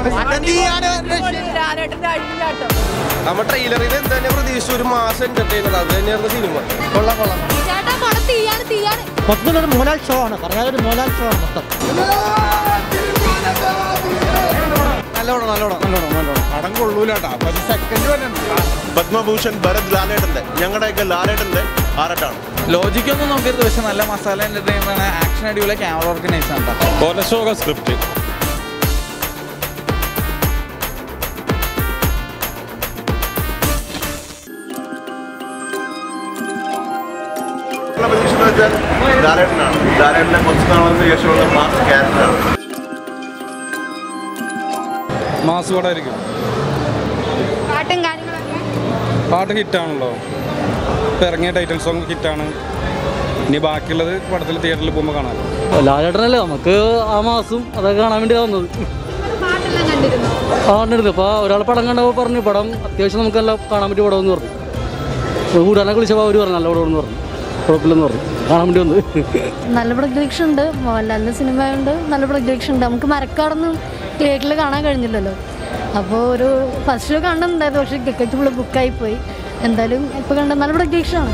ലാലേട്ടന്റെ അഴിഞ്ഞാട്ടം നമ്മ ട്രെയിലറിൽ എന്ത് തന്നെ പ്രതീക്ഷിച്ചു ഒരു മാസം എന്റർടൈനർ അത് തന്നെയായിരുന്നു സിനിമ കൊള്ളാം കൊള്ളാം ചേട്ടാ പടം തീയാണ് തീയാണ് മൊത്തത്തിലൊരു മോലാൽ ഷോ ആണ് പറഞ്ഞാൽ ഒരു മോലാൽ ഷോ ആണ് മൊത്തം നല്ലോണം നല്ലോണം നല്ലോണം നല്ലോണം പടം കൊള്ളൂലാട്ടാ പക്ഷെ സെക്കൻഡ് വരണം പത്മഭൂഷൺ ഭരത് ലാലേട്ടന്റെ ഞങ്ങളുടെയൊക്കെ ലാലേട്ടന്റെ ആറട്ടാണ് ലോജിക്കൊന്നും നോക്കരുത് പക്ഷെ നല്ല മസാല എന്റർടൈൻമെന്റ് ആണ് ആക്ഷൻ അടിപൊളി ക്യാമറ ഓർഗനൈസ് ആണ് കേട്ടോ കൊലശോക സ്ക്രിപ്റ്റ് പ്രതീക്ഷ എന്ന് വെച്ചാൽ ലാലേട്ടനാണ് ലാലേട്ടനെ കുറച്ച് നാളത്തിന് ശേഷമുള്ള മാസ് ക്യാരക്ടറാണ് മാസ് പടമായിരിക്കും പാട്ടും കാര്യങ്ങളൊക്കെ പാട്ട് ഹിറ്റാണല്ലോ ഇപ്പം ഇറങ്ങിയ ടൈറ്റിൽ സോങ് ഹിറ്റാണ് ഇനി ബാക്കിയുള്ളത് പടത്തിൽ തിയേറ്ററിൽ പോകുമ്പോൾ കാണാം ലാലേട്ടനല്ലേ നമുക്ക് ആ മാസം അതൊക്കെ കാണാൻ വേണ്ടി വന്നത് പാട്ടെല്ലാം കണ്ടിരുന്നു കാണരുത് അപ്പോൾ ഒരാൾ പടം കണ്ടപ്പോൾ പറഞ്ഞു പടം അത്യാവശ്യം നമുക്കെല്ലാം കാണാൻ പറ്റിയ പടമെന്ന് പറഞ്ഞു അപ്പോൾ കൂടാനെ വിളിച്ചപ്പോൾ അവർ പറഞ്ഞു നല്ല പടമെന്ന് പറഞ്ഞു കുഴപ്പമില്ലെന്ന് പറഞ്ഞു കാണാൻ വേണ്ടി വന്നത് നല്ല പ്രതീക്ഷ ഉണ്ട് മോഹൻലാലിൻ്റെ സിനിമയുണ്ട് നല്ല പ്രതീക്ഷ ഉണ്ട് നമുക്ക് മരക്കാടൊന്നും തിയേറ്ററിൽ കാണാൻ കഴിഞ്ഞില്ലല്ലോ അപ്പോൾ ഒരു ഫസ്റ്റ് ഷോ കണ്ടിട്ടുണ്ടായിരുന്നു പക്ഷേ ടിക്കറ്റ് ഫുള്ള് ബുക്കായി പോയി എന്തായാലും ഇപ്പോൾ കണ്ട നല്ല പ്രതീക്ഷയാണ്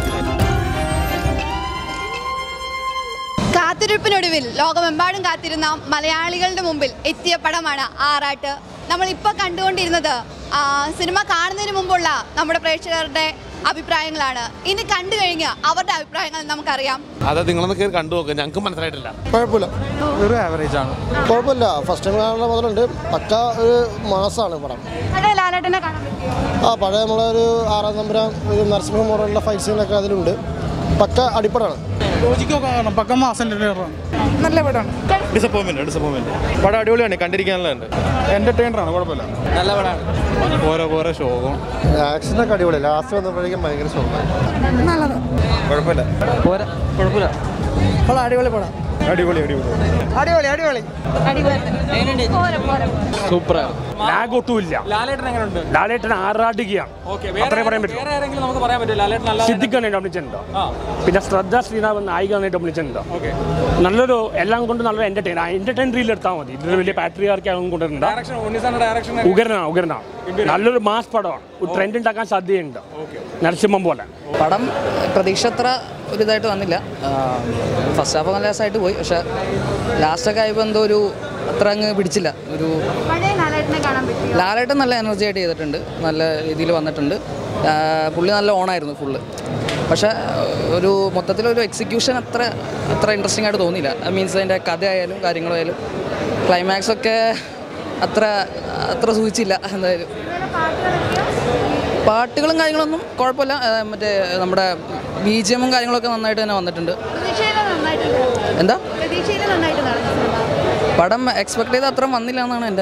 കാത്തിരിപ്പിനൊടുവിൽ ലോകമെമ്പാടും കാത്തിരുന്ന മലയാളികളുടെ മുമ്പിൽ എത്തിയ പടമാണ് ആറാട്ട് നമ്മൾ ഇപ്പോൾ കണ്ടുകൊണ്ടിരുന്നത് ആ, സിനിമ കാണുന്നതിന് മുമ്പുള്ള നമ്മുടെ പ്രേക്ഷകരുടെ അഭിപ്രായങ്ങളാണ് ഇനി കണ്ടു കഴിഞ്ഞ് അവരുടെ അഭിപ്രായങ്ങൾ നമുക്കറിയാം അത് നിങ്ങളൊന്ന് കയറി കണ്ടു നോക്കുക ഞങ്ങൾക്ക് മനസ്സിലായിട്ടില്ല കുഴപ്പമില്ല ഒരു ആവറേജ് ആണ് കുഴപ്പമില്ല ഫസ്റ്റ് ടൈം കാണുന്ന മുതലുണ്ട് പക്ക ഒരു മാസമാണ് പടം പഴയ ലാലേട്ടനെ കാണാൻ പറ്റിയോ ആ പഴയ നമ്മളെ ഒരു ആറാം നമ്പരം ഒരു നരസിംഹ മോഡലുള്ള ഫൈറ്റ് സീനൊക്കെ അതിലുണ്ട് പക്ക അടിപ്പടാണ് ലോജിക്കൊക്കെ കാണണം പക്ക മാസം നല്ല പടമാണ് ഡിസപ്പോയിൻമെന്റ് ഡിസപ്പോയിൻമെന്റ് പടം അടിപൊളിയാണ് കണ്ടിരിക്കാനുള്ളതുണ്ട് എന്റർടൈനറാണ് കുഴപ്പമില്ല നല്ല പടമാണ് ഓരോ ഓരോ ഷോകം ആക്ഷനൊക്കെ അടിപൊളി ലാസ്റ്റ് വന്നപ്പോഴേക്കും ഭയങ്കര ഷോക്കാണ് കുഴപ്പമില്ല പോരാ കുഴപ്പമില്ല അടിപൊളി പടം അടിപൊളി അടിപൊളി അടിപൊളി അടിപൊളി സൂപ്പറാണ് ലാഗ് ഒട്ടുമില്ല ലാലേട്ടൻ എങ്ങനെയുണ്ട് ലാലേട്ടൻ ആറാടുകയാണ് അത്രേ പറയാൻ പറ്റും വേറെ ആരെങ്കിലും നമുക്ക് പറയാൻ പറ്റും ലാലേട്ടൻ നല്ല സിദ്ദിഖാനായിട്ട് അഭിനയിച്ചിട്ടുണ്ടോ പിന്നെ ശ്രദ്ധ ശ്രീനാഥ് നായികനായിട്ട് അഭിനയിച്ചിട്ടുണ്ടോ നല്ലൊരു എല്ലാം കൊണ്ട് നല്ലൊരു എന്റർടൈൻ എന്റർടൈൻ റീൽ എടുത്താൽ മതി ഇതൊരു വലിയ പാട്രിയാർക്ക് ആകും കൊണ്ടുവരണ്ട ഡയറക്ഷൻ ഉണ്ണിസാന്റെ ഡയറക്ഷൻ ഉഗ്രനാണ് ഉഗ്രനാണ് നല്ലൊരു മാസ് പടമാണ് ഒരു ട്രെൻഡ് ഉണ്ടാക്കാൻ സാധ്യതയുണ്ട് നരസിംഹം പോലെ പടം പ്രതീക്ഷ അത്ര ഒരു ഇതായിട്ട് വന്നില്ല ഫസ്റ്റ് ഹാഫ് നല്ല രസമായിട്ട് പോയി പക്ഷെ ലാസ്റ്റൊക്കെ ആയപ്പോൾ എന്തോ ഒരു അത്ര അങ്ങ് പിടിച്ചില്ല ഒരു പഴയ ലാലേട്ടനെ കാണാൻ പറ്റിയോ ലാലേട്ടൻ നല്ല എനർജി ആയിട്ട് ചെയ്തിട്ടുണ്ട് നല്ല രീതിയിൽ വന്നിട്ടുണ്ട് ആ, പുള്ളി നല്ല ഓണായിരുന്നു ഫുള്ള് പക്ഷേ ഒരു മൊത്തത്തിലൊരു എക്സിക്യൂഷൻ അത്ര അത്ര ഇൻട്രസ്റ്റിംഗ് ആയിട്ട് തോന്നിയില്ല മീൻസ് അതിൻ്റെ കഥയായാലും കാര്യങ്ങളായാലും ക്ലൈമാക്സ് ഒക്കെ അത്ര അത്ര സൂചിച്ചില്ല എന്തായാലും പാട്ടുകളും കാര്യങ്ങളൊന്നും കുഴപ്പമില്ല ആ, മറ്റേ നമ്മുടെ ബി ജി എമ്മും കാര്യങ്ങളൊക്കെ നന്നായിട്ട് തന്നെ വന്നിട്ടുണ്ട് പ്രതീക്ഷയിൽ നന്നായിട്ടുണ്ട് എന്താ പ്രതീക്ഷയിൽ നന്നായിട്ട് നടന്നു സിനിമ പടം എക്സ്പെക്ട് ചെയ്ത അത്ര വന്നില്ല എന്നാണ് എൻ്റെ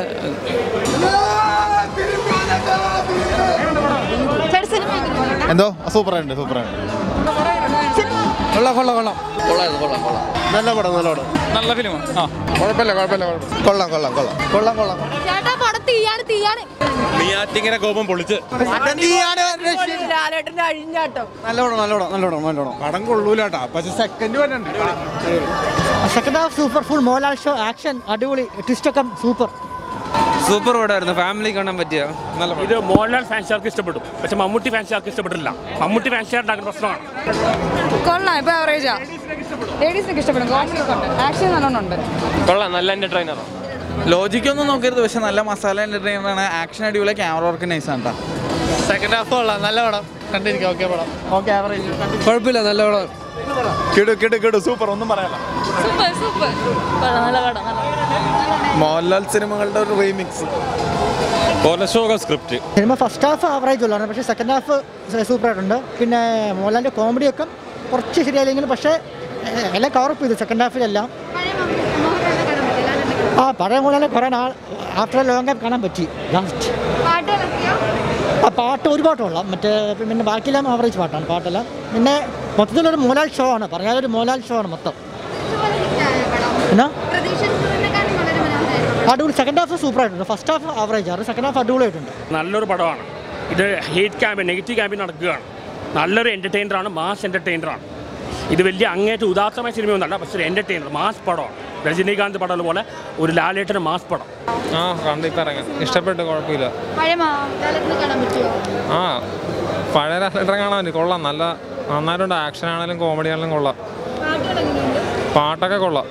ചേട്ടാ സിനിമ എങ്ങനെയുണ്ട്? എന്തോ സൂപ്പറായിട്ടുണ്ട് സൂപ്പറായിട്ടുണ്ട് കൊള്ളാം കൊള്ളാം കൊള്ളാം കൊള്ളായിരുന്നു കൊള്ളാം കൊള്ളാം നല്ല പടം നല്ല പടം നല്ല ഫിലിം ആ കുഴപ്പമില്ല കുഴപ്പമില്ല കൊള്ളാം കൊള്ളാം കൊള്ളാം കൊള്ളാം കൊള്ളാം ചേട്ടാ പടം തീയാണ് തീയാണ് നെയ്യാറ്റിങ്ങനെ കോപം പൊളിച്ച് ലാലേട്ടന്റെ അഴിഞ്ഞാട്ടം നല്ലോണം നല്ലോണം നല്ലോണം നല്ലോണം പടം കൊള്ളൂലാട്ടാ പക്ഷെ സെക്കൻഡ് വരണം second half super full Mohanlal show action അടിപൊളി ട്വിസ്റ്റൊക്കെ സൂപ്പർ സൂപ്പർ പടമായിരുന്നു ഫാമിലി കാണാൻ പറ്റിയ നല്ല ഇത് മോഹൻലാൽ ഫാൻസുകാർക്ക് ഇഷ്ടപ്പെടും പക്ഷെ മമ്മൂട്ടി ഫാൻസുകാർക്ക് ഇഷ്ടപ്പെട്ടില്ല മമ്മൂട്ടി ഫാൻസുകാരുണ്ടാക്കുന്ന പ്രശ്നമാണ് കൊള്ളാം ഇപ്പോൾ ആവറേജാ ലേഡീസിനൊക്കെ ഇഷ്ടപ്പെടും കോമഡി ഒക്കെ ഉണ്ട് ആക്ഷൻ നല്ലോണം ഉണ്ട് കൊള്ളാം നല്ല എന്റർടൈനറാണ് ലോജിക്കൊന്നും നോക്കരുത് പക്ഷെ നല്ല മസാല എന്റർടൈനർ ആണ് ആക്ഷൻ അടിപൊളി ക്യാമറ ഓർഗനൈസ് ആണ് കേട്ടോ സെക്കൻഡ് ഹാഫ് കൊള്ളാം നല്ല പടം കണ്ടിരിക്കാം ഓക്കെ പടം ഓക്കെ ആവറേജ് കുഴപ്പമില്ല നല്ല പടം കിടു കിടു കിടു സൂപ്പർ ഒന്നും പറയാനില്ല സൂപ്പർ സൂപ്പർ നല്ല പടം മോഹൻലാൽ സിനിമകളുടെ ഒരു റീമിക്സ് കൊലശോക സ്ക്രിപ്റ്റ് സിനിമ ഫസ്റ്റ് ഹാഫ് ആവറേജ് ഉള്ളതാണ് പക്ഷേ സെക്കൻഡ് ഹാഫ് സൂപ്പർ ആയിട്ടുണ്ട് പിന്നെ മോഹൻലാലിൻ്റെ കോമഡിയൊക്കെ കുറച്ച് ശരിയായില്ലെങ്കിലും പക്ഷേ ഏഹ്, എല്ലാം കവറപ്പ് ചെയ്തു സെക്കൻഡ് ഹാഫിലെല്ലാം പഴയ മോഹൻലാലിനെ കാണാൻ പറ്റിയോ ലാലേട്ടനെ കാണാൻ ആ പഴയ മോഹൻലാലിനെ കുറേ നാൾ ആഫ്റ്റർ ലോങ് ടൈം കാണാൻ പറ്റി ലാസ്റ്റ് പാട്ടുകളൊക്കെയോ ആ പാട്ട് ഒരു പാട്ടുള്ള മറ്റേ പിന്നെ ബാക്കിയെല്ലാം ആവറേജ് പാട്ടാണ് പാട്ടെല്ലാം പിന്നെ മൊത്തത്തിലൊരു മോഹൻലാൽ ഷോ ആണ് പറഞ്ഞാൽ ഒരു മോഹൻലാൽ ഷോ ആണ് മൊത്തം ഇതുപോലെ ഹിറ്റായ പടം എന്നാ പ്രതീക്ഷിച്ചതിനെക്കാളും വളരെ മനോഹരമായിരുന്നു അടിപൊളി സെക്കൻഡ് ഹാഫ് സൂപ്പർ ആയിട്ടുണ്ട് ഫസ്റ്റ് ഹാഫ് ആവറേജ് ആണ് സെക്കൻഡ് ഹാഫ് അടിപൊളിയായിട്ടുണ്ട് നല്ലൊരു പടമാണ് ഇത് ഹേറ്റ് ക്യാമ്പയിൻ നെഗറ്റീവ് ക്യാമ്പയിൻ നടക്കുകയാണ് നല്ലൊരു എൻ്റർടൈനറാണ് മാസ് എൻ്റർടൈനറാണ് ഇത് വലിയ അങ്ങേറ്റം ഉദാത്തമായ സിനിമയൊന്നല്ല പക്ഷേ ഒരു എൻ്റർടൈനർ മാസ് പടമാണ് രജനീകാന്ത് പടം പോലെ ഒരു ലാലേട്ടൻ്റെ മാസ് പടം ആ കണ്ട് ഇപ്പം ഇറങ്ങാം ഇഷ്ടപ്പെട്ട് കുഴപ്പമില്ല പഴയ ലാലേട്ടനെ കാണാൻ പറ്റുമോ ആ പഴയ ലാലേട്ടൻ കാണാൻ പറ്റും കൊള്ളാം നല്ല നന്നായിട്ടുണ്ട് ആക്ഷൻ ആണെങ്കിലും കോമഡി ആണെങ്കിലും കൊള്ളാം പാട്ടുകൾ എങ്ങനെയുണ്ട് പാട്ടൊക്കെ കൊള്ളാം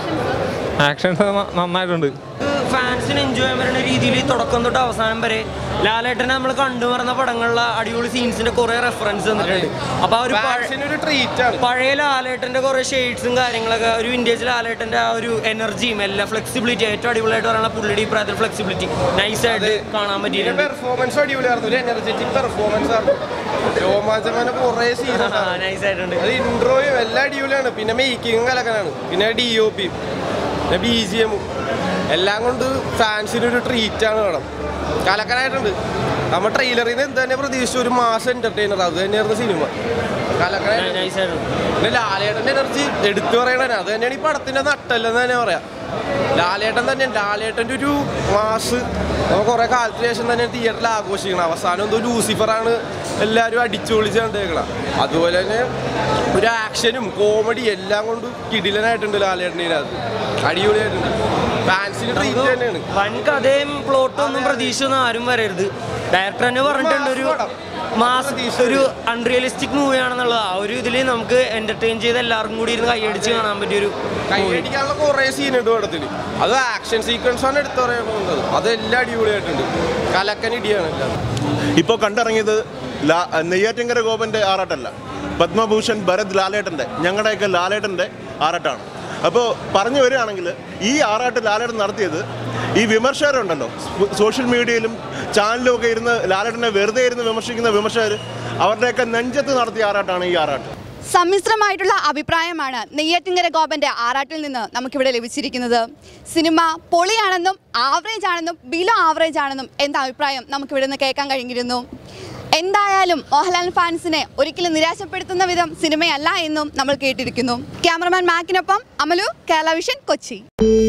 ആക്ഷൻസ് നന്നായിട്ടുണ്ട് ഫാൻസിന് എൻജോയ് ചെയ്യാൻ പറ്റുന്ന രീതിയിൽ തുടക്കം തൊട്ട് അവസാനം വരെ ലാലേട്ടനെ നമ്മൾ കണ്ടുവരുന്ന പടങ്ങളിലെ അടിപൊളി സീൻസിന്റെ കുറെ റെഫറൻസ് തന്നിട്ടുണ്ട് അപ്പൊ ആ ഒരു പഴ- ഒരു ട്രീറ്റ് ആണ് പഴയ ലാലേട്ടന്റെ കുറെ ഷെയ്ഡ്സും കാര്യങ്ങളൊക്കെ ഒരു വിന്റേജ് ലാലേട്ടന്റെ ആ ഒരു എനർജിയും എല്ലാം ഫ്ലെക്സിബിലിറ്റി ഏറ്റവും അടിപൊളിയായിട്ട് പറയുന്ന പുള്ളിയുടെ ഈ പ്രായത്തിൽ ഫ്ലെക്സിബിലിറ്റി നൈസായിട്ട് കാണാൻ പറ്റിയിട്ടുണ്ട് പെർഫോമൻസ് അടിപൊളിയായിരുന്നു ഒരു എനർജറ്റിക് പെർഫോമൻസ് ആണ് രോമാഞ്ചമാന കുറേ സീനാണ് നൈസായിട്ടുണ്ട് അത് ഇൻട്രോയും എല്ലാം അടിപൊളിയാണ് പിന്നെ മേക്കിങ്ങും കലക്കനാണ് പിന്നെ ഡി ഒ പിയും പിന്നെ ബി ജി എമ്മും എല്ലാം കൊണ്ട് ഫാൻസിന് ഒരു ട്രീറ്റ് ആണ് പടം കലക്കനായിട്ടുണ്ട് നമ്മൾ ട്രെയിലറിൽ നിന്ന് എന്ത് തന്നെ പ്രതീക്ഷിച്ചു ഒരു മാസം എന്റർടൈനർ അത് തന്നെയായിരുന്നു സിനിമ കലക്കനായിട്ട് പിന്നെ ലാലേട്ടൻ്റെ എനർജി എടുത്തു പറയണ അത് തന്നെയാണ് ഈ പടത്തിന്റെ നട്ടല്ലെന്ന് തന്നെ പറയാം ലാലേട്ടൻ തന്നെ ലാലേട്ടൻ്റെ ഒരു മാസ് നമ്മൾ കുറേ കാലത്തിന് ശേഷം തന്നെ തിയേറ്ററിൽ ആഘോഷിക്കണം അവസാനം എന്തോ ലൂസിഫറാണ് എല്ലാവരും അടിച്ചു പൊളിച്ച് കണ്ടേക്കണം അതുപോലെ തന്നെ ഒരു ആക്ഷനും കോമഡി എല്ലാം കൊണ്ട് കിടിലനായിട്ടുണ്ട് ലാലേട്ടൻ്റെ ഇതിനകത്ത് അടിപൊളിയായിട്ടുണ്ട് ഫാൻസിന് ട്രീറ്റ് തന്നെയാണ് വൻ കഥയും പ്ലോട്ടും ഒന്നും പ്രതീക്ഷയൊന്നും ആരും വരരുത് ഡയറക്ടർ തന്നെ പറഞ്ഞിട്ടുണ്ട് ഒരു മാസ് ഒരു അൺറിയലിസ്റ്റിക് മൂവി ആണെന്നുള്ളത് ആ ഒരു ഇതിൽ നമുക്ക് എന്റർടൈൻ ചെയ്ത് എല്ലാവർക്കും കൂടി ഇരുന്ന് കൈയടിച്ച് കാണാൻ പറ്റിയ ഒരു കൈയടിക്കാനുള്ള കുറേ സീനുണ്ട് പടത്തിൽ അത് ആക്ഷൻ സീക്വൻസ് ആണ് എടുത്തു പറയുന്നത് അതെല്ലാം അടിപൊളിയായിട്ടുണ്ട് കലക്കൻ ഇടിയാണ് എല്ലാം ഇപ്പോൾ കണ്ടിറങ്ങിയത് ലാ നെയ്യാറ്റിങ്കര ഗോപൻ്റെ ആറാട്ടല്ല പത്മഭൂഷൺ ഭരത് ലാലേട്ടൻ്റെ ഞങ്ങളുടെയൊക്കെ ലാലേട്ടൻ്റെ ആറാട്ടാണ് അപ്പോൾ പറഞ്ഞു വരികയാണെങ്കിൽ ഈ ആറാട്ട് ലാലേട്ടൻ നടത്തിയത് ഈ വിമർശകരുണ്ടല്ലോ സോ- സോഷ്യൽ മീഡിയയിലും ചാനലിലും ഒക്കെ ഇരുന്ന് ലാലേട്ടനെ വെറുതെ ഇരുന്ന് വിമർശിക്കുന്ന വിമർശകർ അവരുടെയൊക്കെ നെഞ്ചത്ത് നടത്തിയ ആറാട്ടാണ് ഈ ആറാട്ട് സമ്മിശ്രമായിട്ടുള്ള അഭിപ്രായമാണ് നെയ്യാറ്റിങ്കര ഗോപന്റെ ആറാട്ടിൽ നിന്ന് നമുക്കിവിടെ ലഭിച്ചിരിക്കുന്നത് സിനിമ പൊളിയാണെന്നും ആവറേജ് ആണെന്നും ബിലോ ആവറേജ് ആണെന്നും എന്ന അഭിപ്രായം നമുക്കിവിടെ നിന്ന് കേൾക്കാൻ കഴിഞ്ഞിരുന്നു എന്തായാലും മോഹൻലാൽ ഫാൻസിനെ ഒരിക്കലും നിരാശപ്പെടുത്തുന്ന വിധം സിനിമയല്ല എന്നും നമ്മൾ കേട്ടിരിക്കുന്നു ക്യാമറമാൻ മാക്കിനൊപ്പം അമലു കേരള വിഷൻ കൊച്ചി